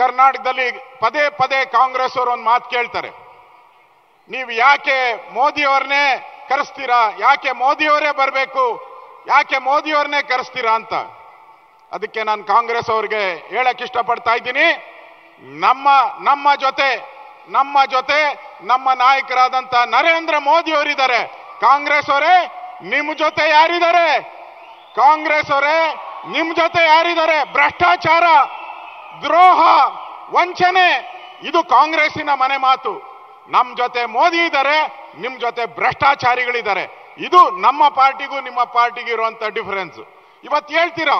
ಕರ್ನಾಟಕದಲ್ಲಿ ಪದೇ ಪದೇ ಕಾಂಗ್ರೆಸ್ ಅವರು ಒಂದು ಮಾತು ಕೇಳ್ತಾರೆ ನೀವು ಯಾಕೆ ಮೋದಿಯವ್ರನ್ನೇ ಕರೆಸ್ತೀರಾ ಯಾಕೆ ಮೋದಿಯವರೇ ಬರಬೇಕು ಯಾಕೆ ಮೋದಿಯವ್ರನ್ನೇ ಕರೆಸ್ತೀರಾ ಅಂತ ಅದಕ್ಕೆ ನಾನು ಕಾಂಗ್ರೆಸ್ ಅವ್ರಿಗೆ ಹೇಳಕ್ ಇಷ್ಟಪಡ್ತಾ ಇದ್ದೀನಿ ನಮ್ಮ ನಮ್ಮ ಜೊತೆ ನಮ್ಮ ಜೊತೆ ನಮ್ಮ ನಾಯಕರಾದಂತ ನರೇಂದ್ರ ಮೋದಿ ಅವರಿದ್ದಾರೆ ಕಾಂಗ್ರೆಸ್ ಅವರೇ ನಿಮ್ ಜೊತೆ ಯಾರಿದ್ದಾರೆ ಕಾಂಗ್ರೆಸ್ ಅವರೇ ನಿಮ್ ಜೊತೆ ಯಾರಿದ್ದಾರೆ ಭ್ರಷ್ಟಾಚಾರ ದ್ರೋಹ ವಂಚನೆ ಇದು ಕಾಂಗ್ರೆಸ್ಸಿನ ಮನೆ ಮಾತು ನಮ್ ಜೊತೆ ಮೋದಿ ಇದ್ದಾರೆ ನಿಮ್ ಜೊತೆ ಭ್ರಷ್ಟಾಚಾರಿಗಳಿದ್ದಾರೆ ಇದು ನಮ್ಮ ಪಾರ್ಟಿಗೂ ನಿಮ್ಮ ಪಾರ್ಟಿಗೂ ಇರುವಂತ ಡಿಫರೆನ್ಸ್ ಇವತ್ತು ಹೇಳ್ತೀರಾ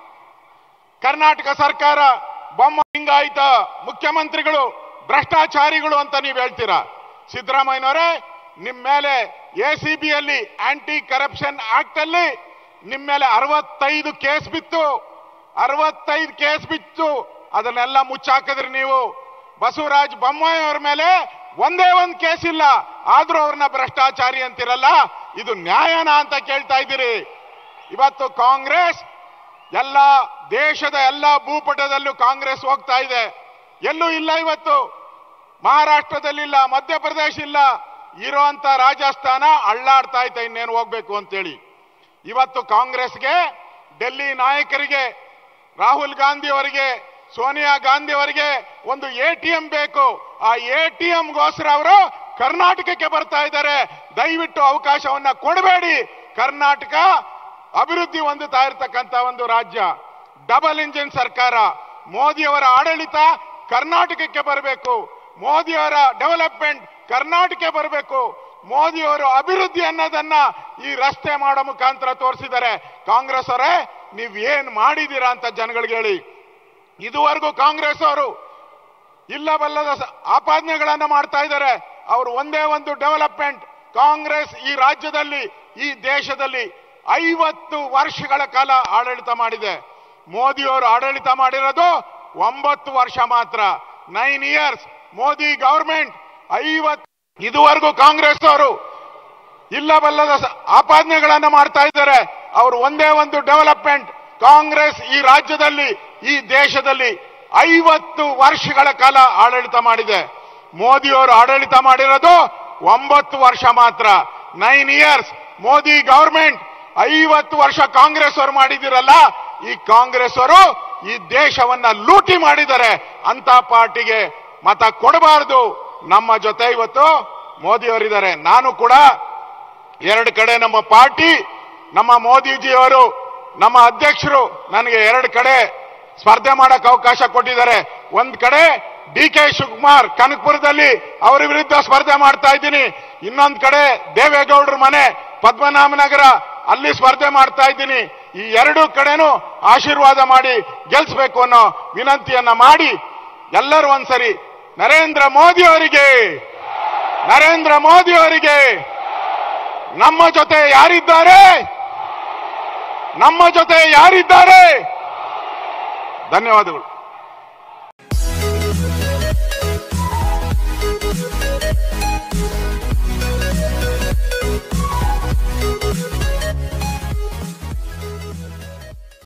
ಕರ್ನಾಟಕ ಸರ್ಕಾರ ಬೊಮ್ಮ ಲಿಂಗಾಯತ ಮುಖ್ಯಮಂತ್ರಿಗಳು ಭ್ರಷ್ಟಾಚಾರಿಗಳು ಅಂತ ನೀವು ಹೇಳ್ತೀರಾ ಸಿದ್ದರಾಮಯ್ಯನವರೇ ನಿಮ್ಮ ಮೇಲೆ ಎ ಸಿ ಬಿಯಲ್ಲಿ ಆಂಟಿ ಕರಪ್ಷನ್ ಆಕ್ಟ್ ಅಲ್ಲಿ ನಿಮ್ಮ ಮೇಲೆ ಅರವತ್ತೈದು ಕೇಸ್ ಬಿತ್ತು ಅರವತ್ತೈದು ಕೇಸ್ ಬಿತ್ತು ಅದನ್ನೆಲ್ಲ ಮುಚ್ಚಾಕಿದ್ರಿ ನೀವು ಬಸವರಾಜ್ ಬೊಮ್ಮಾಯಿ ಅವ್ರ ಮೇಲೆ ಒಂದೇ ಒಂದು ಕೇಸ್ ಇಲ್ಲ ಆದ್ರೂ ಅವ್ರನ್ನ ಭ್ರಷ್ಟಾಚಾರಿ ಅಂತಿರಲ್ಲ ಇದು ನ್ಯಾಯನ ಅಂತ ಕೇಳ್ತಾ ಇದ್ದೀರಿ ಇವತ್ತು ಕಾಂಗ್ರೆಸ್ ಎಲ್ಲ ದೇಶದ ಎಲ್ಲ ಭೂಪಟದಲ್ಲೂ ಕಾಂಗ್ರೆಸ್ ಹೋಗ್ತಾ ಇದೆ ಎಲ್ಲೂ ಇಲ್ಲ ಇವತ್ತು ಮಹಾರಾಷ್ಟ್ರದಲ್ಲಿಲ್ಲ ಮಧ್ಯಪ್ರದೇಶ ಇಲ್ಲ ಇರೋಂತ ರಾಜಸ್ಥಾನ ಅಳ್ಳಾಡ್ತಾ ಐತೆ ಇನ್ನೇನು ಹೋಗ್ಬೇಕು ಅಂತೇಳಿ ಇವತ್ತು ಕಾಂಗ್ರೆಸ್ಗೆ ಡೆಲ್ಲಿ ನಾಯಕರಿಗೆ ರಾಹುಲ್ ಗಾಂಧಿ ಅವರಿಗೆ ಸೋನಿಯಾ ಗಾಂಧಿ ಅವರಿಗೆ ಒಂದು ಎ ಟಿ ಎಂ ಬೇಕು ಆ ಎ ಟಿ ಎಂಗೋಸ್ಕರ ಅವರು ಕರ್ನಾಟಕಕ್ಕೆ ಬರ್ತಾ ಇದ್ದಾರೆ ದಯವಿಟ್ಟು ಅವಕಾಶವನ್ನ ಕೊಡಬೇಡಿ ಕರ್ನಾಟಕ ಅಭಿವೃದ್ಧಿ ಹೊಂದುತ್ತಾ ಇರತಕ್ಕಂತ ಒಂದು ರಾಜ್ಯ ಡಬಲ್ ಇಂಜಿನ್ ಸರ್ಕಾರ ಮೋದಿಯವರ ಆಡಳಿತ ಕರ್ನಾಟಕಕ್ಕೆ ಬರಬೇಕು ಮೋದಿಯವರ ಡೆವಲಪ್ಮೆಂಟ್ ಕರ್ನಾಟಕಕ್ಕೆ ಬರಬೇಕು ಮೋದಿಯವರು ಅಭಿವೃದ್ಧಿ ಅನ್ನೋದನ್ನ ಈ ರಸ್ತೆ ಮಾಡೋ ಮುಖಾಂತರ ತೋರಿಸಿದ್ದಾರೆ ಕಾಂಗ್ರೆಸ್ ಅವರೇ ನೀವ್ ಏನ್ ಮಾಡಿದೀರಾ ಅಂತ ಜನಗಳಿಗೆ ಹೇಳಿ ಇದುವರೆಗೂ ಕಾಂಗ್ರೆಸ್ ಅವರು ಇಲ್ಲ ಬಲ್ಲದ ಸ- ಆಪಾದನೆಗಳನ್ನ ಮಾಡ್ತಾ ಇದ್ದಾರೆ ಅವರು ಒಂದೇ ಒಂದು ಡೆವಲಪ್ಮೆಂಟ್ ಕಾಂಗ್ರೆಸ್ ಈ ರಾಜ್ಯದಲ್ಲಿ ಈ ದೇಶದಲ್ಲಿ ಐವತ್ತು ವರ್ಷಗಳ ಕಾಲ ಆಡಳಿತ ಮಾಡಿದೆ ಮೋದಿಯವರು ಆಡಳಿತ ಮಾಡಿರೋದು ಒಂಬತ್ತು ವರ್ಷ ಮಾತ್ರ ನೈನ್ ಇಯರ್ಸ್ ಮೋದಿ ಗವರ್ಮೆಂಟ್ ಐವತ್ತು ಇದುವರೆಗೂ ಕಾಂಗ್ರೆಸ್ ಅವರು ಇಲ್ಲ ಬಲ್ಲದ ಸ- ಆಪಾದನೆಗಳನ್ನ ಮಾಡ್ತಾ ಇದ್ದಾರೆ ಅವರು ಒಂದೇ ಒಂದು ಡೆವಲಪ್ಮೆಂಟ್ ಕಾಂಗ್ರೆಸ್ ಈ ರಾಜ್ಯದಲ್ಲಿ ಈ ದೇಶದಲ್ಲಿ ಐವತ್ತು ವರ್ಷಗಳ ಕಾಲ ಆಡಳಿತ ಮಾಡಿದೆ ಮೋದಿಯವರು ಆಡಳಿತ ಮಾಡಿರೋದು ಒಂಬತ್ತು ವರ್ಷ ಮಾತ್ರ ನೈನ್ ಇಯರ್ಸ್ ಮೋದಿ ಗವರ್ಮೆಂಟ್ ಐವತ್ತು ವರ್ಷ ಕಾಂಗ್ರೆಸ್ ಅವರು ಮಾಡಿದಿರಲ್ಲ ಈ ಕಾಂಗ್ರೆಸ್ ಅವರು ಈ ದೇಶವನ್ನ ಲೂಟಿ ಮಾಡಿದ್ದಾರೆ ಅಂತ ಪಾರ್ಟಿಗೆ ಮತ ಕೊಡಬಾರದು ನಮ್ಮ ಜೊತೆ ಇವತ್ತು ಮೋದಿಯವರಿದ್ದಾರೆ ನಾನು ಕೂಡ ಎರಡು ಕಡೆ ನಮ್ಮ ಪಾರ್ಟಿ ನಮ್ಮ ಮೋದಿಜಿಯವರು ನಮ್ಮ ಅಧ್ಯಕ್ಷರು ನನಗೆ ಎರಡು ಕಡೆ ಸ್ಪರ್ಧೆ ಮಾಡಕ್ ಅವಕಾಶ ಕೊಟ್ಟಿದ್ದಾರೆ ಒಂದ್ ಕಡೆ ಡಿ ಕೆ ಶಿವಕುಮಾರ್ ಕನಕಪುರದಲ್ಲಿ ಅವರ ವಿರುದ್ಧ ಸ್ಪರ್ಧೆ ಮಾಡ್ತಾ ಇದ್ದೀನಿ ಇನ್ನೊಂದ್ ಕಡೆ ದೇವೇಗೌಡರ ಮನೆ ಪದ್ಮನಾಭನಗರ ಅಲ್ಲಿ ಸ್ಪರ್ಧೆ ಮಾಡ್ತಾ ಇದ್ದೀನಿ ಈ ಎರಡೂ ಕಡೆನೂ ಆಶೀರ್ವಾದ ಮಾಡಿ ಗೆಲ್ಸ್ಬೇಕು ಅನ್ನೋ ವಿನಂತಿಯನ್ನ ಮಾಡಿ ಎಲ್ಲರೂ ಒಂದ್ಸರಿ ನರೇಂದ್ರ ಮೋದಿ ಅವರಿಗೆ ನರೇಂದ್ರ ಮೋದಿ ಅವರಿಗೆ ನಮ್ಮ ಜೊತೆ ಯಾರಿದ್ದಾರೆ ನಮ್ಮ ಜೊತೆ ಯಾರಿದ್ದಾರೆ ಧನ್ಯವಾದಗಳು